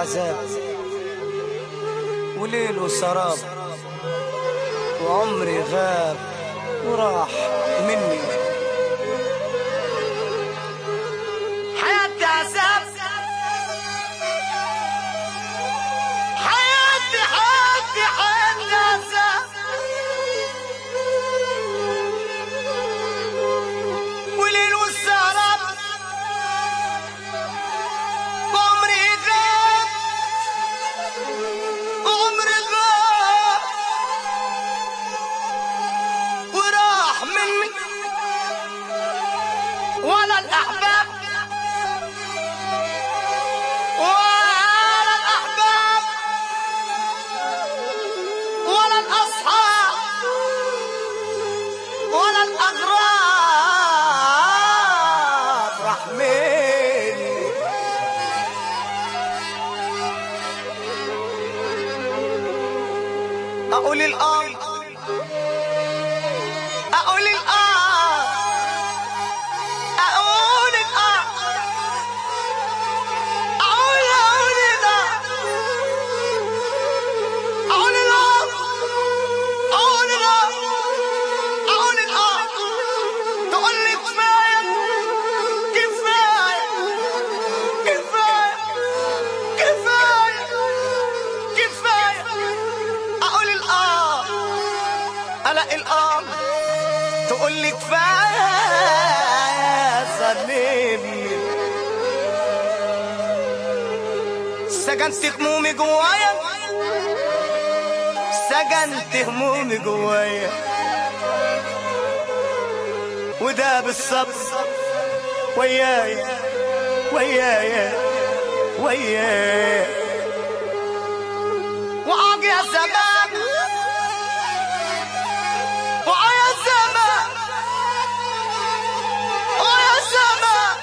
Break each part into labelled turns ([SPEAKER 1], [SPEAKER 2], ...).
[SPEAKER 1] عذاب وليل وسراب وعمري غاب وراح مني حياتي عذاب حياتي حياتي حياتي عذاب وليل والسهراب وعمري غاب وعمري غاب وراح مني ولا الأحباب ولا الأحباب ولا الأصحاب ولا الأغراب راح مني أقول الآن أقول الآن أقول الآن أقول أقول الآن أقول الآن أقول الآن أقول الآن تقول لي كفاية كفاية كفاية كفاية كفاية أقول الآن ألاقي الآن تقول لي كفاية ظلمني سجنت همومي جوايا سجنت همومي جوايا وده بالصبر ويايا ويايا ويايا وعاق يا زمان وعا يا زمان وعا يا زمان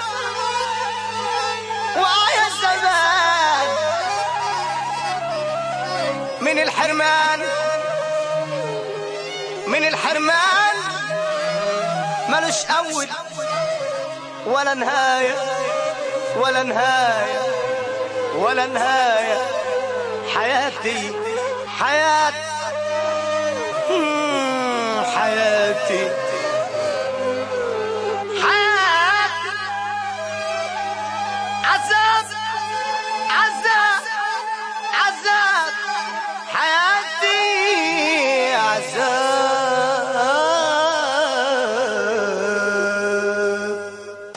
[SPEAKER 1] وعا يا زمان من الحرمان من الحرمان ملوش أول ولا نهاية ولا نهاية ولا نهاية حياتي حياة مم، حياتي حياتي عذاب عذاب عذاب حياتي عذاب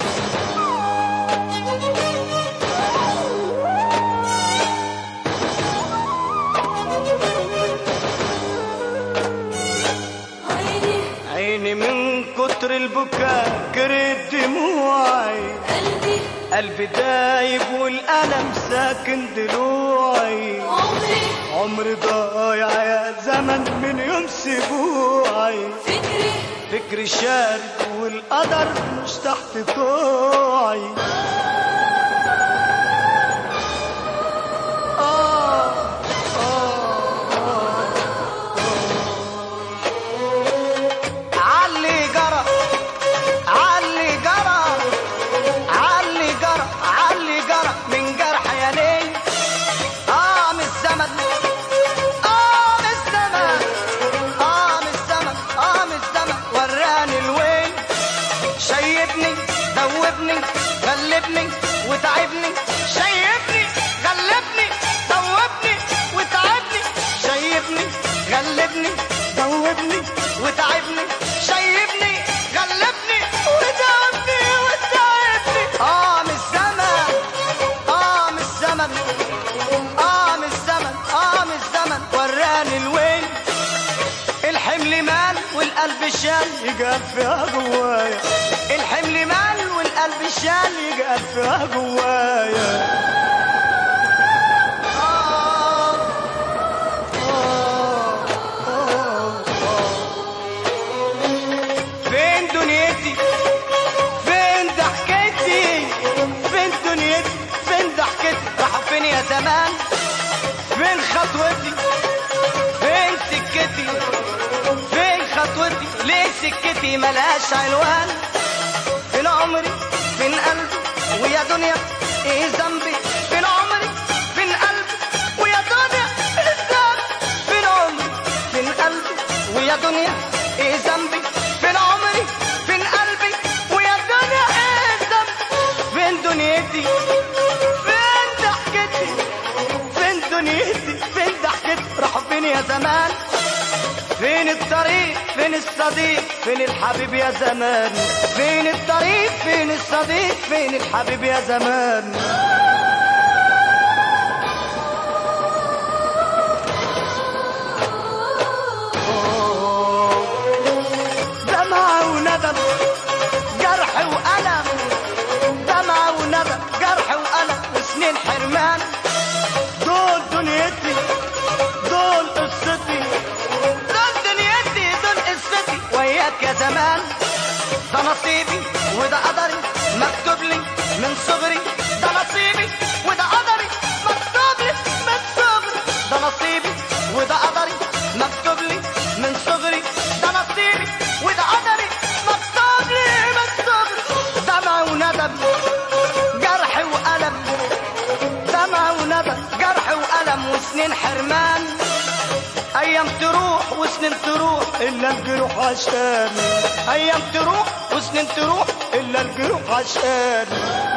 [SPEAKER 2] عيني
[SPEAKER 1] عيني من كتر البكاء كرهت دموعي
[SPEAKER 2] قلبي
[SPEAKER 1] قلبي دايب والألم ساكن ضلوعي
[SPEAKER 2] عمري
[SPEAKER 1] عمري ضايع يا زمن من يوم سبوعي
[SPEAKER 2] فكري
[SPEAKER 1] فكري شارد والقدر مش تحت كوعي آه آه علي جرى علي جرى علي جرى علي جرى من جرح يا ليل اه من الزمن اه من الزمن اه من الزمن اه من الزمن وراني الويل شيبني دوبني غلبني وتعبني شيبني غلبني دوبني وتعبني شيبني غلبني دوبني وتعبني شيبني غلبني وتعبني وتعبني اه من الزمن اه من الزمن اه من الزمن اه من الزمن وراني الويل الحمل مال والقلب شال يقال فيها جوايا الحمل مال والقلب شال يقال فيها جوايا آه، آه، آه، آه. فين دنيتي فين ضحكتي فين دنيتي فين ضحكتي راحوا فين يا زمان فين خطوتي فين سكتي فين خطوتي ليه سكتي ملهاش عنوان فين عمري فين قلبي ويا دنيا ايه ذنبي فين عمري فين قلبي يا دنيا ايه ذنبي فين عمري فين قلبي ويا دنيا ايه ذنبي فين دنيتي فين ضحكتي فين دنيتي فين ضحكتي راحوا فين يا زمان فين الطريق فين الصديق فين الحبيب يا زمان فين الطريق فين الصديق فين الحبيب يا زمان دمع وندم جرح وألم دمع وندم جرح وألم وسنين حرمان دول دنيتي دول قصتي دول دنيتي دول قصتي وياك يا زمان ده نصيبي وده قدري مكتوب لي من صغري ده نصيبي وده قدري مكتوب لي من صغري ده نصيبي وده قدري مكتوب لي من صغري ده نصيبي وده قدري مكتوب لي من صغري دمع وندم جرح وألم دمع وندم جرح وألم وسنين حرمان ايام تروح وسنين تروح الا الجروح عشان ايام تروح وسنين تروح الا الجروح عشان